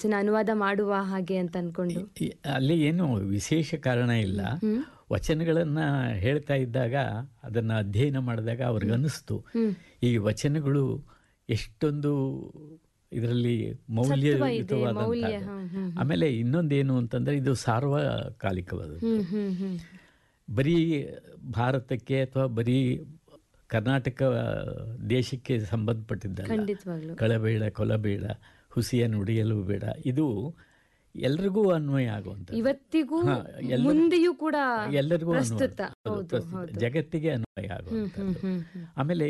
ವಚನ ಅನುವಾದ ಮಾಡುವ ಹಾಗೆ ಅಂತ ಅನ್ಕೊಂಡು ಈ- ಅಲ್ಲಿ ಏನು ವಿಶೇಷ ಕಾರಣ ಇಲ್ಲ ವಚನಗಳನ್ನು ಹೇಳ್ತಾ ಇದ್ದಾಗ ಅದನ್ನು ಅಧ್ಯಯನ ಮಾಡಿದಾಗ ಅವ್ರಿಗೆ ಅನ್ನಿಸ್ತು ಈ ವಚನಗಳು ಎಷ್ಟೊಂದು ಇದರಲ್ಲಿ ಮೌಲ್ಯಯುತವಾದಂಥ ಆಮೇಲೆ ಇನ್ನೊಂದೇನು ಅಂತಂದ್ರೆ ಇದು ಸಾರ್ವಕಾಲಿಕವಾದದ್ದು ಹ್ಮ್ ಹ್ಮ್ ಹ್ಮ್ ಬರೀ ಭಾರತಕ್ಕೆ ಅಥವಾ ಬರೀ ಕರ್ನಾಟಕ ದೇಶಕ್ಕೆ ಸಂಬಂಧಪಟ್ಟಿದ್ದಲ್ಲ ಖಂಡಿತವಾಗ್ಲು ಕಳಬೇಡ ಕೊಲಬೇಡ ಹುಸಿಯ ನುಡಿಯಲು ಬೇಡ ಇದು ಎಲ್ರಿಗೂ ಅನ್ವಯ ಆಗುವಂಥದ್ದು ಇವತ್ತಿಗೂ ಹಾ, ಎಲ್ಲರೂ- ಮುಂದೆಯೂ ಕೂಡ ಎಲ್ಲರಿಗೂ ಅನ್ವಯ ಪ್ರಸ್ತುತ ಹೌದು, ಹೌದು ಪ್ರಸ್ತುತ. ಹೌದು ಜಗತ್ತಿಗೆ ಅನ್ವಯ ಆಗುವಂಥದ್ದು ಹ್ಮ್ ಹ್ಮ್ ಆಮೇಲೆ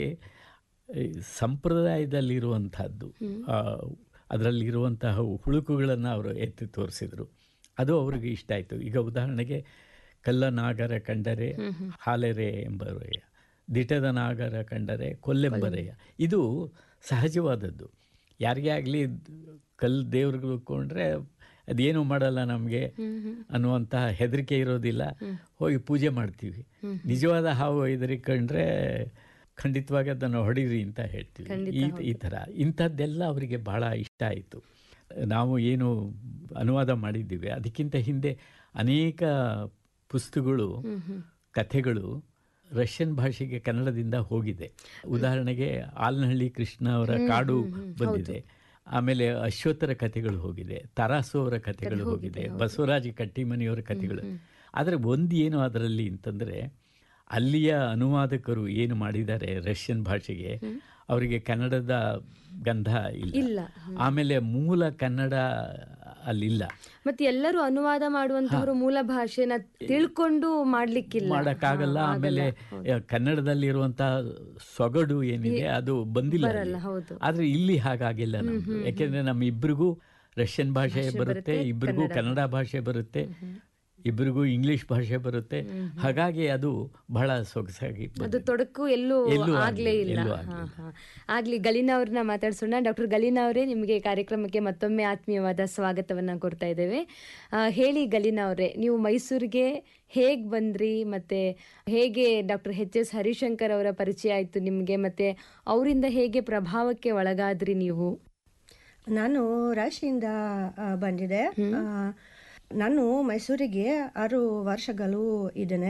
ಈ ಸಂಪ್ರದಾಯದಲ್ಲಿರುವಂತಹದ್ದು ಆ, ಅದರಲ್ಲಿರುವಂತಹ ಹುಳುಕುಗಳನ್ನು ಅವರು ಎತ್ತಿ ತೋರಿಸಿದರು ಅದು ಅವ್ರಿಗೆ ಇಷ್ಟ ಆಯಿತು ಈಗ ಉದಾಹರಣೆಗೆ ಕಲ್ಲ ನಾಗರ ಕಂಡರೆ ಹಾಲೆರೆ ಎಂಬರೆಯ ದಿಟದ ನಾಗರ ಕಂಡರೆ ಕೊಲ್ಲೆಂಬರೆಯ ಇದು ಸಹಜವಾದದ್ದು ಯಾರಿಗೇ ಆಗಲಿ ಕಲ್ಲು ದೇವ್ರಿಗೆ ಕೊಂಡ್ರೆ ಅದೇನು ಮಾಡಲ್ಲ ನಮಗೆ ಅನ್ನುವಂತಹ ಹೆದರಿಕೆ ಇರೋದಿಲ್ಲ ಹೋಗಿ ಪೂಜೆ ಮಾಡ್ತೀವಿ ನಿಜವಾದ ಹಾವು ಹೆದರಿಕೊಂಡ್ರೆ ಖಂಡಿತವಾಗಿ ಅದನ್ನು ಹೊಡೀರಿ ಅಂತ ಹೇಳ್ತೀವಿ ಈ ಈ ಥರ ಇಂಥದ್ದೆಲ್ಲ ಅವರಿಗೆ ಬಹಳ ಇಷ್ಟ ಆಯಿತು ನಾವು ಏನು ಅನುವಾದ ಮಾಡಿದ್ದೀವಿ ಅದಕ್ಕಿಂತ ಹಿಂದೆ ಅನೇಕ ಪುಸ್ತಕಗಳು ಕಥೆಗಳು ರಷ್ಯನ್ ಭಾಷೆಗೆ ಕನ್ನಡದಿಂದ ಹೋಗಿದೆ ಉದಾಹರಣೆಗೆ ಆಲ್ನಹಳ್ಳಿ ಕೃಷ್ಣ ಅವರ ಕಾಡು ಬಂದಿದೆ ಆಮೇಲೆ ಅಶ್ವತ್ಥರ ಕಥೆಗಳು ಹೋಗಿದೆ ತರಾಸು ಅವರ ಕಥೆಗಳು ಹೋಗಿದೆ ಬಸವರಾಜ ಕಟ್ಟಿಮನಿಯವರ ಕಥೆಗಳು ಆದರೆ ಒಂದು ಏನು ಅದರಲ್ಲಿ ಅಂತಂದರೆ ಅಲ್ಲಿಯ ಅನುವಾದಕರು ಏನು ಮಾಡಿದ್ದಾರೆ ರಷ್ಯನ್ ಭಾಷೆಗೆ ಅವರಿಗೆ ಕನ್ನಡದ ಗಂಧ ಇಲ್ಲ. ಇಲ್ಲ ಆಮೇಲೆ ಮೂಲ ಕನ್ನಡ ಅಲ್ಲಿಲ್ಲ ಮತ್ತೆ ಎಲ್ಲರೂ ಅನುವಾದ ಮಾಡುವಂತವರು ಮೂಲ ಭಾಷೆನ ತಿಳ್ಕೊಂಡು ಮಾಡ್ಲಿಕ್ಕಿಲ್ಲ ಮಾಡಕ್ಕಾಗಲ್ಲ ಆಮೇಲೆ ಕನ್ನಡದಲ್ಲಿರುವಂತಹ ಸೊಗಡು ಏನಿದೆ ಅದು ಬಂದಿಲ್ಲ ಅಲ್ಲಿ. ಹೌದು. ಆದ್ರೆ ಇಲ್ಲಿ ಹಾಗಾಗಿಲ್ಲ ನಮ್ದು ಯಾಕೆಂದ್ರೆ ನಮ್ಮ ಇಬ್ರಿಗೂ ರಷ್ಯನ್ ಭಾಷೆ ಬರುತ್ತೆ ಇಬ್ರಿಗೂ ಕನ್ನಡ ಭಾಷೆ ಬರುತ್ತೆ ಇಬ್ಬರಿಗೂ ಇಂಗ್ಲಿಷ್ ಭಾಷೆ ಬರುತ್ತೆ ಹಾಗಾಗಿ ಅದು ಬಹಳ ಸೊಗಸಾಗಿ ಅದು ಬಂದಿದೆ. ತೊಡಕು ಎಲ್ಲೂ ಎಲ್ಲೂ ಆಗ್ಲೇ ಆಗ್ಲಿಲ್ಲ, ಇಲ್ಲ ಎಲ್ಲೂ ಹಾ, ಆಗ್ಲಿಲ್ಲ. ಹಾ. ಆಗ್ಲಿ ಗಲೀನಾ ಅವ್ರನ್ನ ಮಾತಾಡ್ಸೋಣ ಡಾಕ್ಟರ್ ಗಲೀನಾ ಅವರೇ ನಿಮಗೆ ಕಾರ್ಯಕ್ರಮಕ್ಕೆ ಮತ್ತೊಮ್ಮೆ ಆತ್ಮೀಯವಾದ ಸ್ವಾಗತವನ್ನ ಕೊಡ್ತಾ ಇದ್ದೇವೆ ಆ, ಹೇಳಿ ಗಲೀನಾ ಅವರೇ ನೀವು ಮೈಸೂರಿಗೆ ಹೇಗ್ ಬಂದ್ರಿ ಮತ್ತೆ ಹೇಗೆ ಡಾಕ್ಟರ್ ಎಚ್ ಎಸ್ ಹರಿಶಂಕರ್ ಅವರ ಪರಿಚಯ ಆಯ್ತು ನಿಮ್ಗೆ ಮತ್ತೆ ಅವರಿಂದ ಹೇಗೆ ಪ್ರಭಾವಕ್ಕೆ ಒಳಗಾದ್ರಿ ನೀವು ನಾನು ರಾಶಿಯಿಂದ ಆ, ಬಂದಿದೆ ಆ, ನಾನು ಮೈಸೂರಿಗೆ ಆರು ವರ್ಷಗಳು ಇದ್ದೇನೆ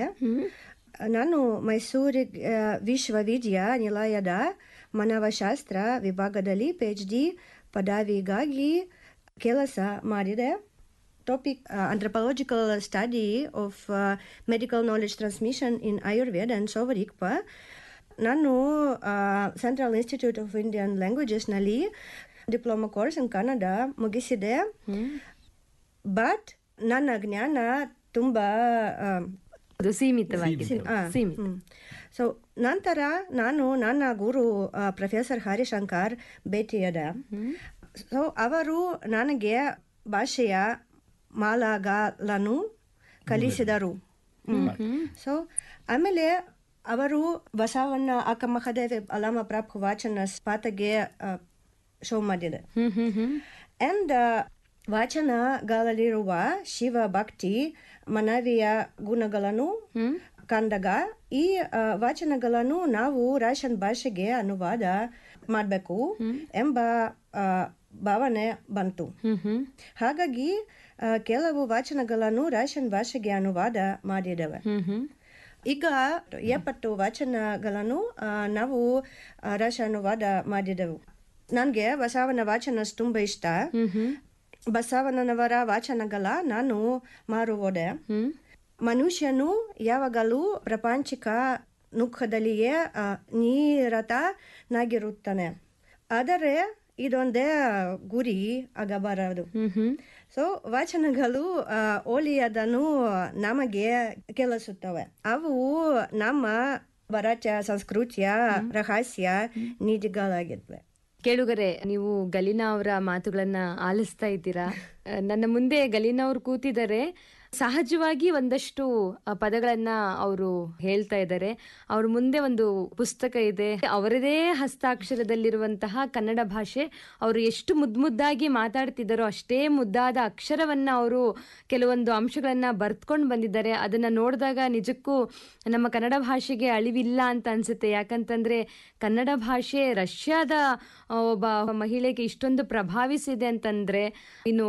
ನಾನು ಮೈಸೂರಿಗೆ ಆ, ವಿಶ್ವವಿದ್ಯಾನಿಲಯದ ಮಾನವಶಾಸ್ತ್ರ ವಿಭಾಗದಲ್ಲಿ ಪಿ ಎಚ್ ಡಿ ಪದವಿಗಾಗಿ ಕೆಲಸ ಮಾಡಿದೆ topic anthropological study of uh, medical knowledge transmission in Ayurveda and Sovarikpa ನಾನು ಸೆಂಟ್ರಲ್ ಇನ್ಸ್ಟಿಟ್ಯೂಟ್ ಆಫ್ ಇಂಡಿಯನ್ ಲ್ಯಾಂಗ್ವೇಜಸ್ನಲ್ಲಿ ಡಿಪ್ಲೊಮಾ ಕೋರ್ಸ್ ಇನ್ ಕನ್ನಡ ಮುಗಿಸಿದೆ ಬಟ್ ನನ್ನ ಜ್ಞಾನ ತುಂಬ ಅದು ಸೀಮಿತವಾಗಿ ಸೀಮಿತ ಸೊ ನಂತರ ನಾನು ನನ್ನ ಗುರು ಪ್ರೊಫೆಸರ್ ಹರಿಶಂಕರ್ ಭೇಟಿಯಾದ ಸೊ ಅವರು ನನಗೆ ಭಾಷೆಯ ಮಾಲಾಗಳನ್ನು ಕಲಿಸಿದರು ಸೊ ಆಮೇಲೆ ಅವರು ಬಸವಣ್ಣ ಅಕ್ಕ ಮಹದೇವ ಅಲಾಮ ಪ್ರಾಪ್ ವಾಚನ ಸ್ಪಾತಗೆ ಶೋ ಮಾಡಿದೆ ಹ್ಮ್ ಹ್ಮ್ ಹ್ಮ್ ಅಂಡ್ ವಾಚನಗಳಲ್ಲಿರುವ ಶಿವ ಭಕ್ತಿ ಮನವಿಯ ಗುಣಗಳನ್ನು ಕಂಡಾಗ ಈ ಆ, ವಾಚನಗಳನ್ನು ನಾವು ರಾಶನ್ ಭಾಷೆಗೆ ಅನುವಾದ ಮಾಡಬೇಕು ಎಂಬ ಆ, ಭಾವನೆ ಬಂತು ಹ್ಮ್ ಹ್ಮ್ ಹಾಗಾಗಿ ಆ, ಕೆಲವು ವಾಚನಗಳನ್ನು ರಾಶನ್ ಭಾಷೆಗೆ ಅನುವಾದ ಮಾಡಿದ್ದೇವೆ ಹ್ಮ್ ಹ್ಮ್ ಈಗ ಎಪ್ಪತ್ತು ವಾಚನಗಳನ್ನು ಆ, ನಾವು ಆ, ರಾಶ ಅನುವಾದ ಮಾಡಿದೆವು ನನಗೆ ಬಸವನ ವಾಚನ ತುಂಬ ಇಷ್ಟ ಬಸವಣ್ಣನವರ ವಾಚನಗಳ ನಾನು ಮಾರುವುದೆ ಹ್ಮ್ ಮನುಷ್ಯನು ಯಾವಾಗಲೂ ಪ್ರಾಪಂಚಿಕ ನುಖದಲ್ಲಿಯೇ ಆ, ನಿರತನಾಗಿರುತ್ತಾನೆ ಆದರೆ ಇದೊಂದೇ ಗುರಿ ಆಗಬಾರದು ಹ್ಮ್ ಹ್ಮ್ ಸೊ ವಾಚನಗಳು ಆ, ಒಳ್ಳೆಯದನ್ನು ನಮಗೆ ಕೆಲಸುತ್ತವೆ ಅವು ನಮ್ಮ ಭಾರತೀಯ ಸಂಸ್ಕೃತಿಯ ರಹಸ್ಯ ನಿಧಿಗಳಾಗಿದ್ವೆ ಕೇಳುಗರೆ ನೀವು ಗಲೀನಾ ಅವರ ಮಾತುಗಳನ್ನ ಆಲಿಸ್ತಾ ಇದ್ದೀರಾ ಆ, ನನ್ನ ಮುಂದೆ ಗಲೀನಾ ಅವರು ಕೂತಿದ್ದಾರೆ ಸಹಜವಾಗಿ ಒಂದಷ್ಟು ಆ, ಪದಗಳನ್ನ ಅವರು ಹೇಳ್ತಾ ಇದ್ದಾರೆ ಅವ್ರ ಮುಂದೆ ಒಂದು ಪುಸ್ತಕ ಇದೆ ಅವರದೇ ಹಸ್ತಾಕ್ಷರದಲ್ಲಿರುವಂತಹ ಕನ್ನಡ ಭಾಷೆ ಅವರು ಎಷ್ಟು ಮುದ್ದು ಮುದ್ದಾಗಿ ಮಾತಾಡ್ತಿದ್ದಾರೋ ಅಷ್ಟೇ ಮುದ್ದಾದ ಅಕ್ಷರವನ್ನ ಅವರು ಕೆಲವೊಂದು ಅಂಶಗಳನ್ನ ಬರ್ತ್ಕೊಂಡು ಬಂದಿದ್ದಾರೆ ಅದನ್ನ ನೋಡಿದಾಗ ನಿಜಕ್ಕೂ ನಮ್ಮ ಕನ್ನಡ ಭಾಷೆಗೆ ಅಳಿವಿಲ್ಲ ಅಂತ ಅನ್ಸುತ್ತೆ ಯಾಕಂತಂದ್ರೆ ಕನ್ನಡ ಭಾಷೆ ರಷ್ಯಾದ ಆ, ಒಬ್ಬ ಮಹಿಳೆಗೆ ಇಷ್ಟೊಂದು ಪ್ರಭಾವಿಸಿದೆ ಅಂತಂದ್ರೆ ಇನ್ನು